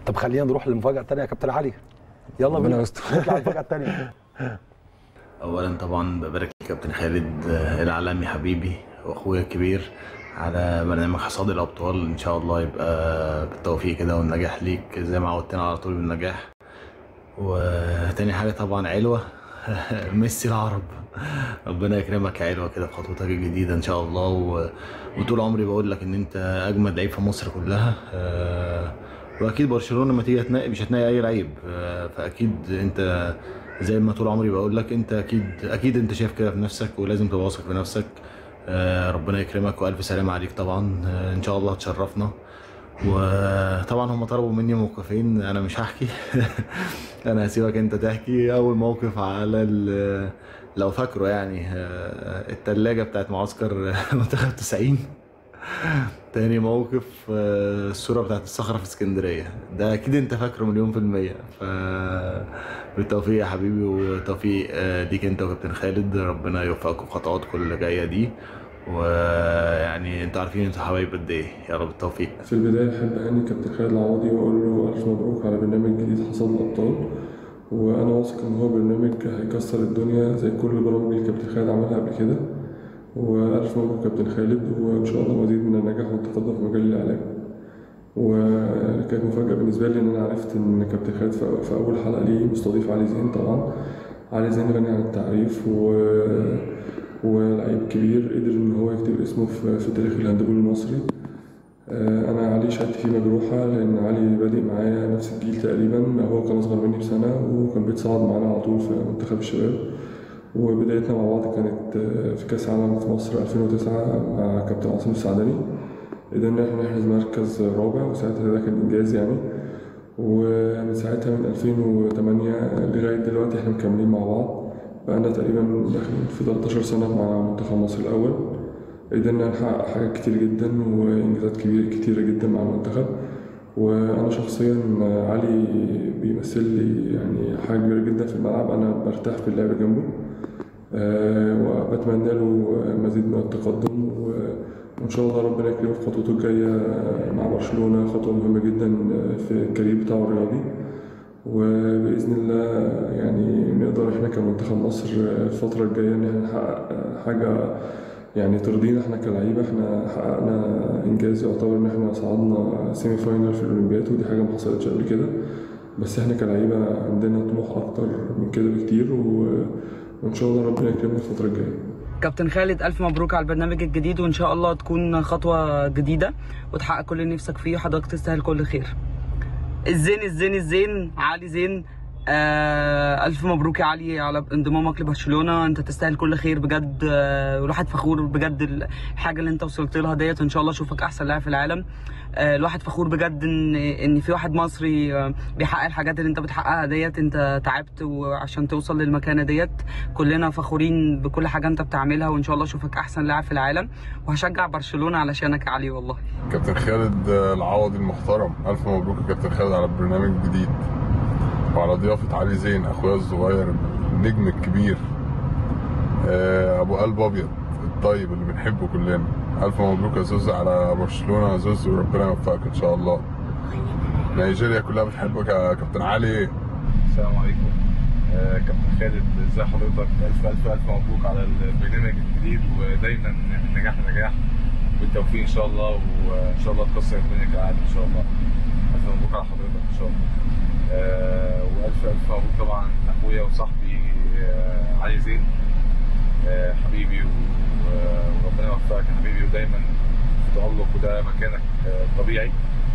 طب خلينا نروح للمفاجاه الثانيه يا كابتن علي يلا ربنا بينا يستر. نطلع المفاجاه الثانيه اولا طبعا ببارك لكابتن خالد آه، العالمي حبيبي واخويا الكبير على برنامج حصاد الابطال ان شاء الله يبقى بالتوفيق كده والنجاح ليك زي ما عودتنا على طول بالنجاح وتاني حاجه طبعا علوه ميسي العرب ربنا يكرمك يا علوه كده في خطوتك الجديده ان شاء الله و... وطول عمري بقول لك ان انت اجمد لعيب في مصر كلها آه، واكيد برشلونه لما تيجي هتنقي مش هتنقي اي لعيب آه، فاكيد انت زي ما طول عمري بقول لك انت اكيد اكيد انت شايف كده في نفسك ولازم تبقى واثق في نفسك آه، ربنا يكرمك والف سلامه عليك طبعا آه، ان شاء الله هتشرفنا وطبعا هم طلبوا مني موقفين انا مش هحكي انا هسيبك انت تحكي اول موقف على ال- لو فاكره يعني آه، التلاجة بتاعت معسكر منتخب 90 تاني موقف آه، الصورة بتاعت الصخرة في اسكندرية ده أكيد أنت فاكره مليون في المية ف بالتوفيق يا حبيبي وتوفيق آه، ليك أنت وكابتن خالد ربنا يوفقكم في خطواتكم اللي جاية دي ويعني أنتوا عارفين أنتوا حبايب قد إيه يا رب التوفيق في البداية أحب أهني كابتن خالد العوضي وأقول له ألف مبروك على برنامج جديد حصاد الأبطال وأنا واثق إن هو برنامج هيكسر الدنيا زي كل البرامج اللي كابتن خالد عملها قبل كده وألف مبروك كابتن خالد وإن شاء الله مزيد من النجاح والتقدم في مجال الإعلام وكانت مفاجأة بالنسبة لي إن أنا عرفت إن كابتن خالد في في أول حلقة ليه مستضيف علي زين طبعا علي زين غني عن التعريف و ولعيب كبير قدر إن هو يكتب اسمه في, في تاريخ الهاندبول المصري آه، أنا علي شهادتي فيه مجروحة لأن علي بادئ معايا نفس الجيل تقريبا هو كان أصغر مني بسنة وكان بيتصعد معانا على طول في منتخب الشباب وبدايتنا مع بعض كانت آه، في كأس العالم في مصر 2009 مع كابتن عاصم السعدني قدرنا إحنا نحرز مركز رابع وساعتها ده كان إنجاز يعني ومن ساعتها من 2008 لغاية دلوقتي إحنا مكملين مع بعض بقالنا تقريبا داخلين في 13 سنة مع منتخب مصر الأول قدرنا نحقق حاجات كتير جدا وإنجازات كبيرة كتيرة جدا مع المنتخب وأنا شخصيا علي بيمثل لي يعني حاجة كبيرة جدا في الملعب أنا برتاح في اللعب جنبه آه، وبتمنى له مزيد من التقدم و- وإن شاء الله ربنا يكرمه في خطوته الجاية مع برشلونة خطوة مهمة جدا في الكارير بتاعه الرياضي وبإذن الله يعني نقدر إحنا كمنتخب مصر الفترة الجاية إن إحنا نحقق حاجة يعني ترضينا إحنا كلعيبة إحنا حققنا إنجاز يعتبر إن إحنا صعدنا سيمي فاينال في الأولمبياد ودي حاجة ما حصلتش قبل كده بس إحنا كلعيبة عندنا طموح أكتر من كده بكتير و- وإن شاء الله ربنا يكرمنا الفترة الجاية. كابتن خالد الف مبروك على البرنامج الجديد وان شاء الله تكون خطوه جديده وتحقق كل اللي نفسك فيه وحضرتك تستاهل كل خير الزين الزين الزين علي زين آه الف مبروك يا علي على انضمامك لبرشلونه انت تستاهل كل خير بجد آه والواحد فخور بجد الحاجه اللي انت وصلت لها ديت وان شاء الله اشوفك احسن لاعب في العالم آه الواحد فخور بجد ان ان في واحد مصري آه بيحقق الحاجات اللي انت بتحققها ديت انت تعبت وعشان توصل للمكانه ديت كلنا فخورين بكل حاجه انت بتعملها وان شاء الله اشوفك احسن لاعب في العالم وهشجع برشلونه علشانك يا علي والله كابتن خالد العوضي المحترم ألف مبروك يا كابتن خالد على البرنامج الجديد وعلى ضيافة علي زين أخويا الصغير النجم الكبير آه، أبو قلب أبيض الطيب اللي بنحبه كلنا ألف مبروك يا زوز على برشلونة يا زوز وربنا يوفقك إن شاء الله نيجيريا كلها بتحبك يا كابتن علي السلام عليكم آه، كابتن خالد ازي حضرتك الف الف الف مبروك على البرنامج الجديد ودايما من نجاح لنجاح بالتوفيق ان شاء الله وان شاء الله تكسر الدنيا كالعاده ان شاء الله الف مبروك على حضرتك ان شاء الله آه، والف الف مبروك طبعا لاخويا وصاحبي آه، علي زين آه، حبيبي و- وربنا يوفقك يا حبيبي ودايما في تألق وده مكانك آه، الطبيعي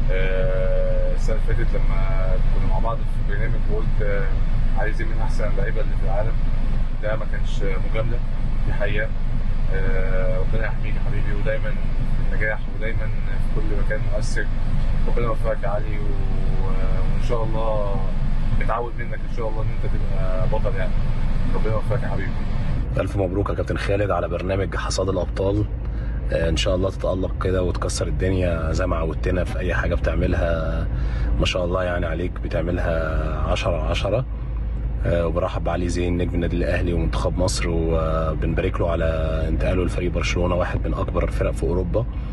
آه، السنه اللي فاتت لما كنا مع بعض في برنامج وقلت آه، علي زين من احسن اللعيبه اللي في العالم ده ما كانش مجامله دي حقيقه آه، ربنا يحميك يا حبيبي ودايما في النجاح ودايما في كل مكان مؤثر ربنا يوفقك يا علي و- وان شاء الله نتعود منك ان شاء الله ان انت تبقى بطل يعني ربنا يوفقك يا حبيبي ألف مبروك يا كابتن خالد على برنامج حصاد الأبطال آه، إن شاء الله تتألق كده وتكسر الدنيا زي ما عودتنا في أي حاجة بتعملها ما شاء الله يعني عليك بتعملها عشرة على عشرة آه، وبرحب بعلي زين نجم النادي الأهلي ومنتخب مصر وبنبارك له على انتقاله لفريق برشلونة واحد من أكبر الفرق في أوروبا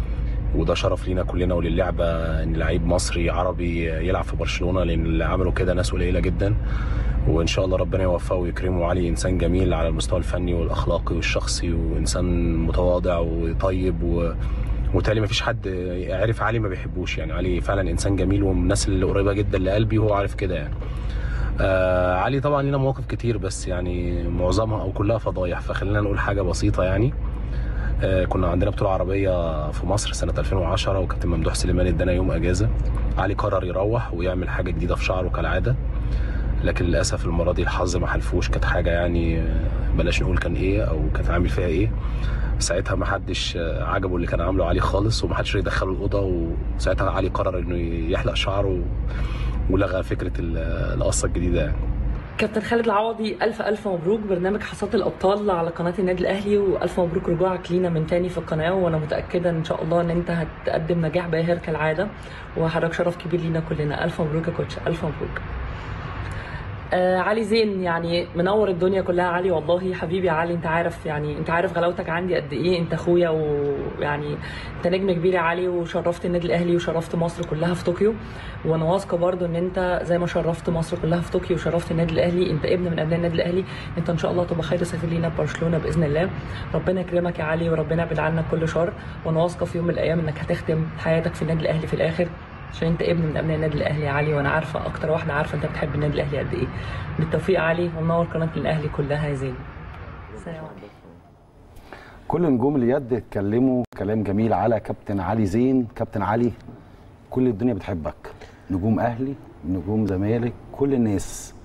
وده شرف لينا كلنا وللعبه ان لعيب مصري عربي يلعب في برشلونه لان اللي عملوا كده ناس قليله جدا وان شاء الله ربنا يوفقه ويكرمه علي انسان جميل على المستوى الفني والاخلاقي والشخصي وانسان متواضع وطيب و... وتالي ما فيش حد عرف علي ما بيحبوش يعني علي فعلا انسان جميل ومن الناس اللي قريبه جدا لقلبي وهو عارف كده يعني آه علي طبعا لينا مواقف كتير بس يعني معظمها او كلها فضايح فخلينا نقول حاجه بسيطه يعني آه كنا عندنا بطوله عربيه في مصر سنه 2010 وكابتن ممدوح سليمان ادانا يوم اجازه علي قرر يروح ويعمل حاجه جديده في شعره كالعاده لكن للاسف المره دي الحظ ما حلفوش كانت حاجه يعني آه، بلاش نقول كان ايه او كانت عامل فيها ايه ساعتها ما حدش آه، عجبه اللي كان عامله علي خالص وما حدش يدخله الاوضه وساعتها علي قرر انه يحلق شعره ولغى فكره ال- القصه الجديده يعني كابتن خالد العوضي الف الف مبروك برنامج حصاد الابطال على قناه النادي الاهلي والف مبروك رجوعك لينا من تاني في القناه وانا متاكده ان شاء الله ان انت هتقدم نجاح باهر كالعاده وحضرتك شرف كبير لينا كلنا الف مبروك يا كوتش الف مبروك آه علي زين يعني منور الدنيا كلها علي والله حبيبي يا علي انت عارف يعني انت عارف غلاوتك عندي قد ايه انت اخويا ويعني انت نجم كبير يا علي وشرفت النادي الاهلي وشرفت مصر كلها في طوكيو وانا واثقه برضو ان انت زي ما شرفت مصر كلها في طوكيو وشرفت النادي الاهلي انت ابن من ابناء النادي الاهلي انت ان شاء الله تبقى خير سفير لينا ببرشلونه باذن الله ربنا يكرمك يا علي وربنا يبعد عنك كل شر وانا واثقه في يوم من الايام انك هتختم حياتك في النادي الاهلي في الاخر عشان انت ابن من ابناء النادي الاهلي يا علي وانا عارفه اكتر واحده عارفه انت بتحب النادي الاهلي قد ايه بالتوفيق يا علي ومنور قناه الاهلي كلها يا زين سلام عليكم كل نجوم اليد اتكلموا كلام جميل على كابتن علي زين كابتن علي كل الدنيا بتحبك نجوم اهلي نجوم زمالك كل الناس